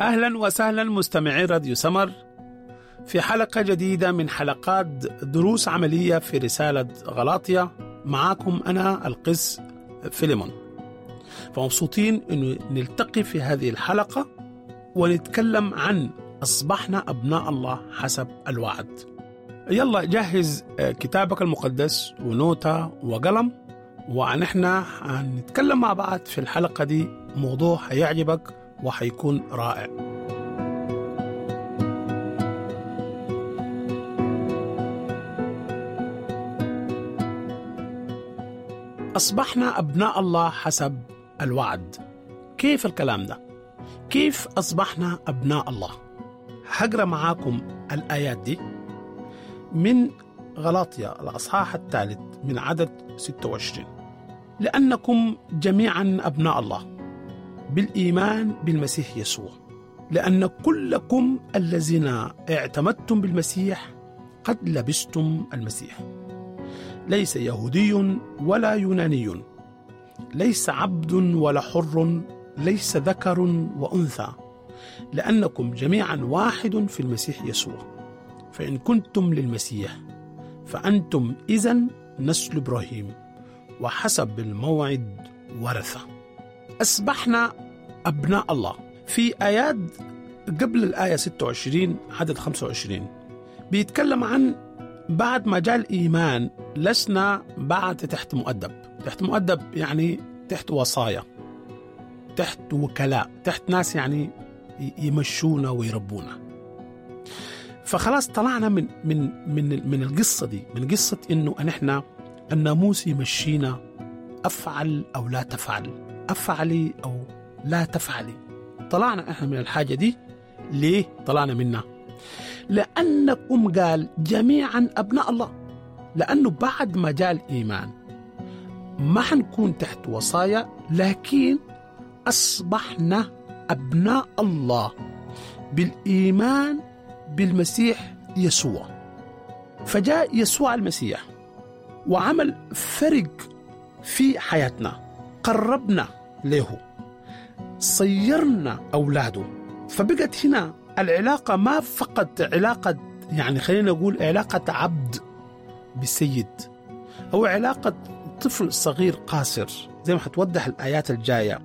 أهلا وسهلا مستمعي راديو سمر في حلقة جديدة من حلقات دروس عملية في رسالة غلاطية معاكم أنا القس فيليمون فمبسوطين أنه نلتقي في هذه الحلقة ونتكلم عن أصبحنا أبناء الله حسب الوعد يلا جهز كتابك المقدس ونوتة وقلم ونحن هنتكلم مع بعض في الحلقة دي موضوع هيعجبك وحيكون رائع أصبحنا أبناء الله حسب الوعد كيف الكلام ده؟ كيف أصبحنا أبناء الله؟ هقرأ معاكم الآيات دي من غلاطيا الأصحاح الثالث من عدد 26 لأنكم جميعا أبناء الله بالإيمان بالمسيح يسوع لأن كلكم الذين اعتمدتم بالمسيح قد لبستم المسيح ليس يهودي ولا يوناني ليس عبد ولا حر ليس ذكر وانثى لانكم جميعا واحد في المسيح يسوع فان كنتم للمسيح فانتم اذا نسل ابراهيم وحسب الموعد ورثه اصبحنا ابناء الله في ايات قبل الايه 26 عدد 25 بيتكلم عن بعد ما جاء الإيمان لسنا بعد تحت مؤدب تحت مؤدب يعني تحت وصايا تحت وكلاء تحت ناس يعني يمشونا ويربونا فخلاص طلعنا من من من من القصه دي من قصه انه ان احنا الناموس يمشينا افعل او لا تفعل افعلي او لا تفعلي طلعنا احنا من الحاجه دي ليه طلعنا منها لأنكم قال جميعا أبناء الله لأنه بعد ما جاء الإيمان ما حنكون تحت وصايا لكن أصبحنا أبناء الله بالإيمان بالمسيح يسوع فجاء يسوع المسيح وعمل فرق في حياتنا قربنا له صيرنا أولاده فبقت هنا العلاقة ما فقط علاقة يعني خلينا نقول علاقة عبد بسيد أو علاقة طفل صغير قاصر زي ما حتوضح الآيات الجاية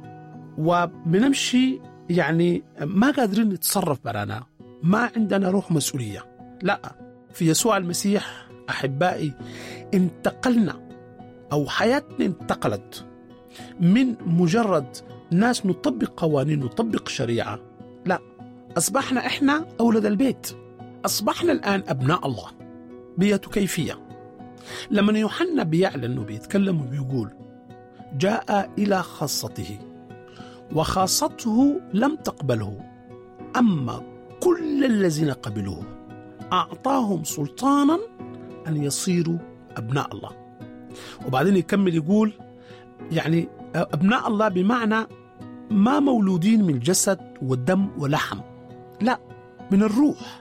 وبنمشي يعني ما قادرين نتصرف برانا ما عندنا روح مسؤولية لا في يسوع المسيح أحبائي انتقلنا أو حياتنا انتقلت من مجرد ناس نطبق قوانين نطبق شريعة لا أصبحنا إحنا أولاد البيت أصبحنا الآن أبناء الله بية كيفية لما يوحنا بيعلن وبيتكلم وبيقول جاء إلى خاصته وخاصته لم تقبله أما كل الذين قبلوه أعطاهم سلطانا أن يصيروا أبناء الله وبعدين يكمل يقول يعني أبناء الله بمعنى ما مولودين من جسد ودم ولحم لا من الروح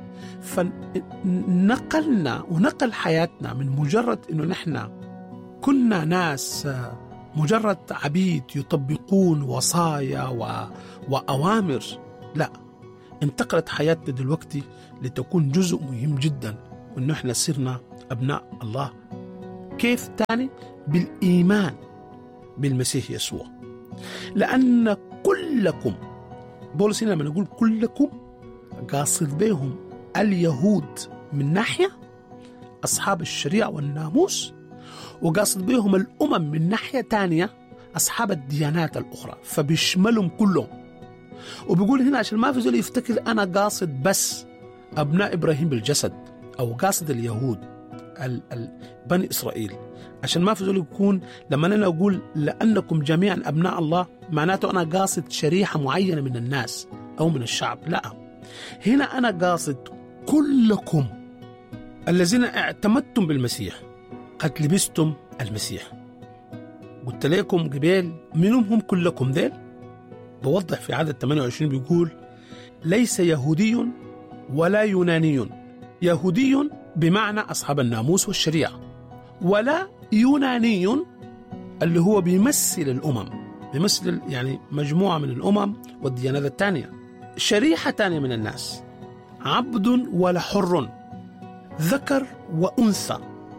فنقلنا ونقل حياتنا من مجرد انه نحن كنا ناس مجرد عبيد يطبقون وصايا و... واوامر لا انتقلت حياتنا دلوقتي لتكون جزء مهم جدا انه احنا صرنا ابناء الله كيف تاني بالايمان بالمسيح يسوع لان كلكم بولس هنا لما نقول كلكم قاصد بهم اليهود من ناحية أصحاب الشريعة والناموس وقاصد بهم الأمم من ناحية تانية أصحاب الديانات الأخرى فبيشملهم كلهم وبيقول هنا عشان ما في زول يفتكر أنا قاصد بس أبناء إبراهيم بالجسد أو قاصد اليهود ال ال بني إسرائيل عشان ما في زول يكون لما أنا أقول لأنكم جميعا أبناء الله معناته أنا قاصد شريحة معينة من الناس أو من الشعب لا هنا أنا قاصد كلكم الذين اعتمدتم بالمسيح قد لبستم المسيح قلت لكم قبيل منهم هم كلكم ذيل بوضح في عدد 28 بيقول ليس يهودي ولا يوناني يهودي بمعنى أصحاب الناموس والشريعة ولا يوناني اللي هو بيمثل الأمم بيمثل يعني مجموعة من الأمم والديانات الثانية شريحة تانية من الناس عبد ولا حر ذكر وأنثى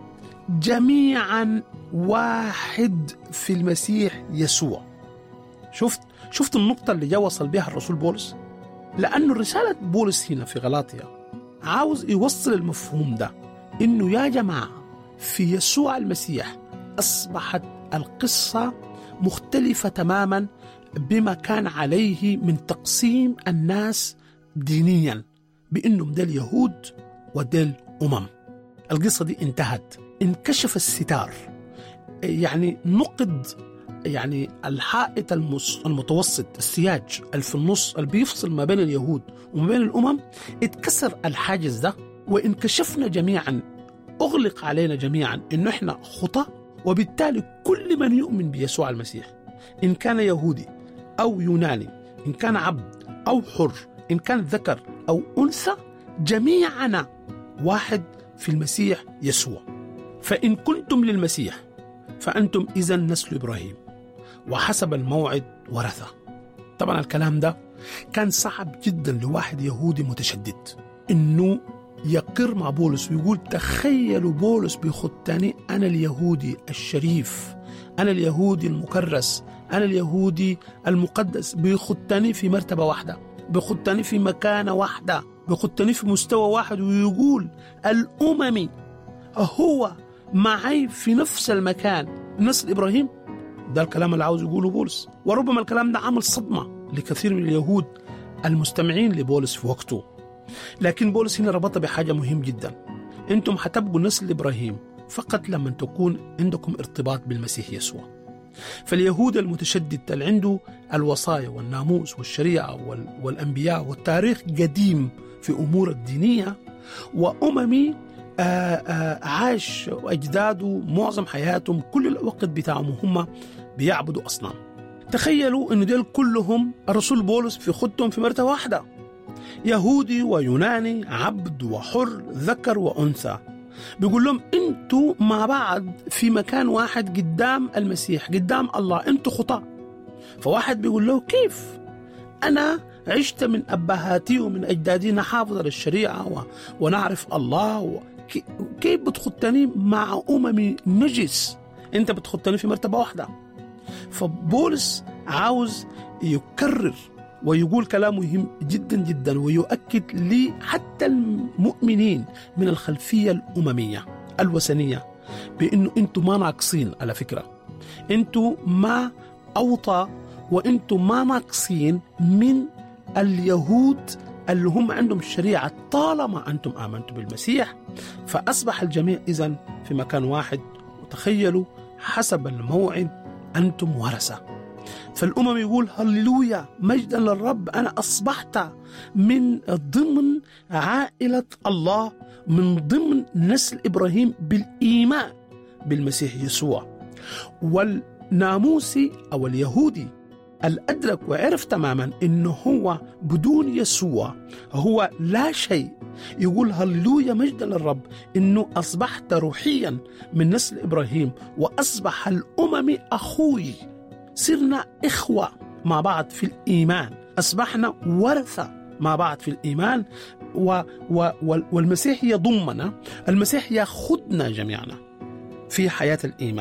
جميعا واحد في المسيح يسوع شفت شفت النقطة اللي جا وصل بها الرسول بولس لأنه رسالة بولس هنا في غلاطيا عاوز يوصل المفهوم ده إنه يا جماعة في يسوع المسيح أصبحت القصة مختلفة تماما بما كان عليه من تقسيم الناس دينيا بأنهم ديل يهود وديل أمم القصة دي انتهت انكشف الستار يعني نقد يعني الحائط المس- المتوسط السياج اللي في النص اللي بيفصل ما بين اليهود وما بين الأمم اتكسر الحاجز ده وانكشفنا جميعا أغلق علينا جميعا إنه إحنا خطأ وبالتالي كل من يؤمن بيسوع المسيح إن كان يهودي أو يوناني إن كان عبد أو حر إن كان ذكر أو أنثى جميعنا واحد في المسيح يسوع فإن كنتم للمسيح فأنتم إذا نسل إبراهيم وحسب الموعد ورثة طبعا الكلام ده كان صعب جدا لواحد يهودي متشدد إنه يقر مع بولس ويقول تخيلوا بولس بيخطني أنا اليهودي الشريف أنا اليهودي المكرس أنا اليهودي المقدس بيخطني في مرتبة واحدة بيخطني في مكانة واحدة بيخطني في مستوى واحد ويقول الأممي هو معي في نفس المكان نسل إبراهيم ده الكلام اللي عاوز يقوله بولس وربما الكلام ده عمل صدمة لكثير من اليهود المستمعين لبولس في وقته لكن بولس هنا ربطها بحاجة مهم جدا انتم حتبقوا نسل إبراهيم فقط لما تكون عندكم ارتباط بالمسيح يسوع فاليهود المتشدد اللي عنده الوصايا والناموس والشريعة وال- والأنبياء والتاريخ قديم في أمور الدينية وأممي آه، آه، عاش أجداده معظم حياتهم كل الوقت بتاعهم هم بيعبدوا أصنام تخيلوا أن دول كلهم الرسول بولس في خدهم في مرتبة واحدة يهودي ويوناني عبد وحر ذكر وأنثى بيقول لهم انتوا مع بعض في مكان واحد قدام المسيح قدام الله انتوا خطاة فواحد بيقول له كيف أنا عشت من أبهاتي ومن أجدادي نحافظ على الشريعة و... ونعرف الله و... كي- كيف بتخطني مع أممي نجس أنت بتخطني في مرتبة واحدة فبولس عاوز يكرر ويقول كلام مهم جدا جدا ويؤكد لي حتى المؤمنين من الخلفية الأممية الوثنية بأنه أنتم ما ناقصين على فكرة أنتم ما أوطى وأنتم ما ناقصين من اليهود اللي هم عندهم الشريعة طالما أنتم آمنتم بالمسيح فأصبح الجميع إذن في مكان واحد وتخيلوا حسب الموعد أنتم ورثة فالأمم يقول هللويا مجدا للرب أنا أصبحت من ضمن عائلة الله من ضمن نسل إبراهيم بالإيمان بالمسيح يسوع والناموسي أو اليهودي الأدرك وعرف تماما أنه هو بدون يسوع هو لا شيء يقول هللويا مجدا للرب أنه أصبحت روحيا من نسل إبراهيم وأصبح الأمم أخوي صرنا إخوة مع بعض في الإيمان أصبحنا ورثة مع بعض في الإيمان و و وال- والمسيح يضمنا المسيح ياخذنا جميعنا في حياة الإيمان